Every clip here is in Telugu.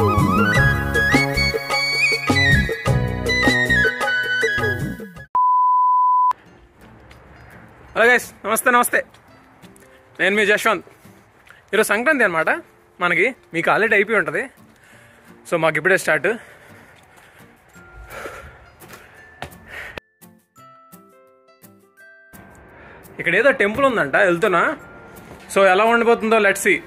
హలో గైస్ నమస్తే నమస్తే నేను మీ జశ్వంత్ ఈరోజు సంక్రాంతి అనమాట మనకి మీకు ఆల్రెడీ అయిపోయి ఉంటుంది సో మాకు ఇప్పుడే స్టార్ట్ ఇక్కడ ఏదో టెంపుల్ ఉందంట వెళ్తున్నా సో ఎలా ఉండిపోతుందో let's see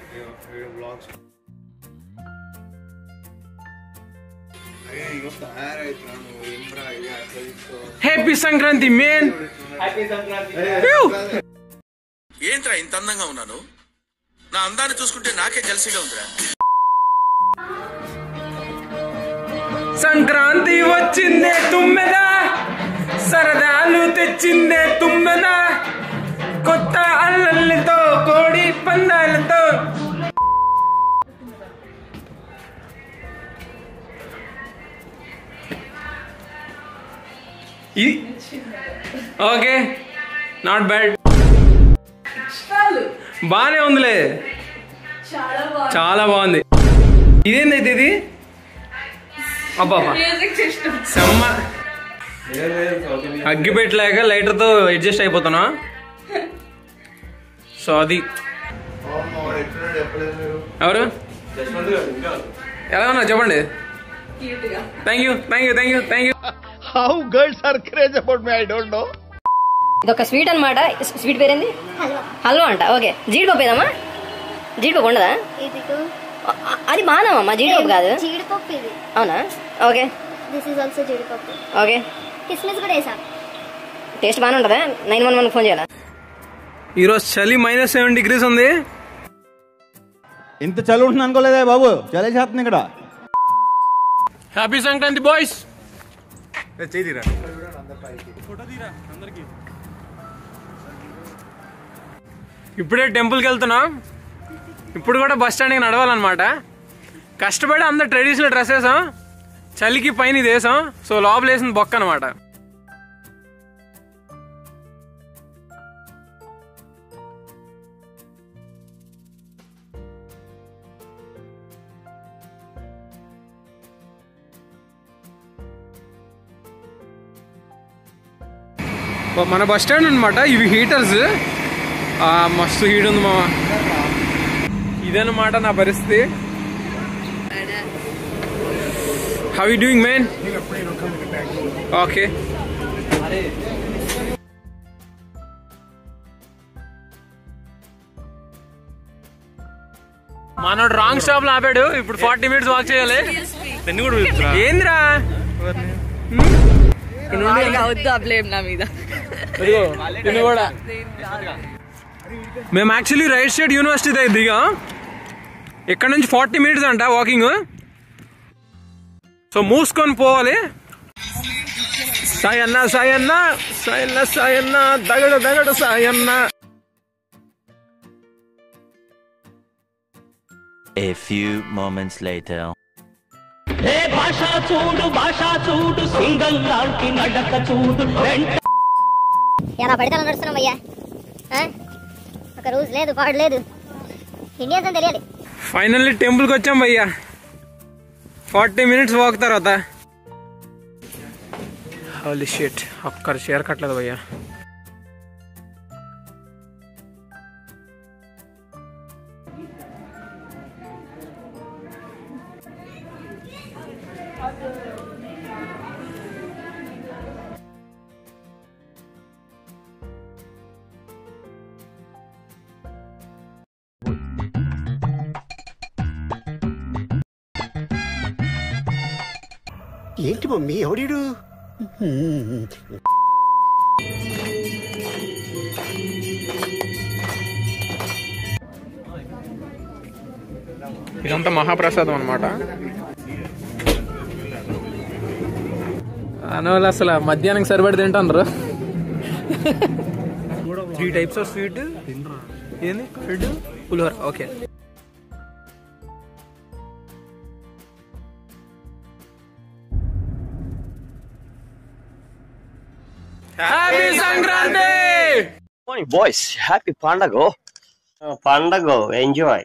happy Sankranti man ఏంట్రా ఇంత అందంగా ఉన్నాను నా అందాన్ని చూసుకుంటే నాకే జలసిగా ఉందిరా సంక్రాంతి వచ్చిందే తుమ్మెద సరదాలు తెచ్చిందే తుమ్మెద కొత్త అల్లల్లతో కోడి పందాలతో ఇది ఓకే నాట్ బ్యాడ్ బానే ఉందిలే చాలా బాగుంది చాలా బాగుంది ఇదేందైతే ఇది అబ్బా మ్యూజిక్ సిస్టమ్ సెమ్మ అగ్గి పెట్టలేక లైటర్తో అడ్జస్ట్ అయిపోతున్నా సో అది ఎవరు ఎలా ఉన్నా చెప్పండి క్యూట్ గా thank you thank you thank you thank you How girls are crazy about me, I don't know. ఇదొక స్వీట్ అనమాట స్వీట్ పేరేంది హల్వా అంట ఓకే జీడిపప్పు ఏదమ్మా జీడిపప్పు ఉండదా ఇదిగో అ- అది బాగానమ్మా జీడిపప్పు కాదు జీడిపప్పు ఇది అవునా ఓకే దిస్ ఈజ్ ఆల్సో జీడిపప్పు ఓకే కిస్మిస్ కూడా వేసాం టేస్ట్ బాగానే ఉంటుందా నైన్ వన్ వన్ ఫోన్ చేయాలా ఈరోజు చలి మైనస్ సెవెన్ డిగ్రీస్ ఉంది ఇంత చలి ఉంటుంది అనుకోలేదే బాబు చలి చేస్తుంది ఇక్కడ హ్యాపీ సంక్రాంతి బాయ్స్ ఇప్పుడే టెంపుల్కి వెళ్తున్నా ఇప్పుడు కూడా బస్ స్టాండ్కి నడవాలన్నమాట కష్టపడి అందరు ట్రెడిషనల్ డ్రెస్ వేసాం చలికి పైన ఇది వేసాం సో లోపల వేసింది బొక్క అనమాట మన బస్ స్టాండ్ అనమాట ఇవి హీటర్స్ మస్తు హీట్ ఉంది మామ ఇదన్నమాట నా పరిస్థితి హౌ యూ డూయింగ్ మెయిన్ ఓకే మనోడు రాంగ్ స్టాప్ లో ఆపాడు ఇప్పుడు ఫార్టీ మినిట్స్ వాక్ చేయాలి ఏందిరా వద్దు ఆ బ్లేమ్ నా మీద ఇదిగో ఇది కూడా మేము యాక్చువల్లీ రైట్ సైడ్ యూనివర్సిటీ దగ్గర దిగా ఇక్కడ నుంచి ఫార్టీ మినిట్స్ అంట వాకింగ్ సో మూసుకొని పోవాలి Sayanna Sayanna Sayanna Sayanna దగడ దగడ Sayanna A few moments later. ఏ భాష చూడు భాష చూడు సింగల్ లాంటి నడక చూడు వెంట ఎలా పడితే అలా నడుస్తున్నాం అయ్యా ఆ? ఒక రూల్స్ లేదు పాడు లేదు ఇండియన్స్ అని తెలియాలి ఫైనల్లీ టెంపుల్కి వచ్చాం భయ్యా ఫార్టీ మినిట్స్ వాక్ తర్వాత హోలీ షిట్ ఒక్కరు చీర కట్టలేదు భయ్యా ఏంటి మమ్మీ ఎవడీడు ఇదంతా మహాప్రసాదం అనమాట అనవాళ్ళు అసలు మధ్యాహ్నం సరిపడి తింటాండ్రు త్రీ టైప్స్ ఆఫ్ స్వీట్ ఏంది కర్డ్ పులిహోర okay happy Sankranti Morning, boys. Happy Pandago. Pandago. Enjoy.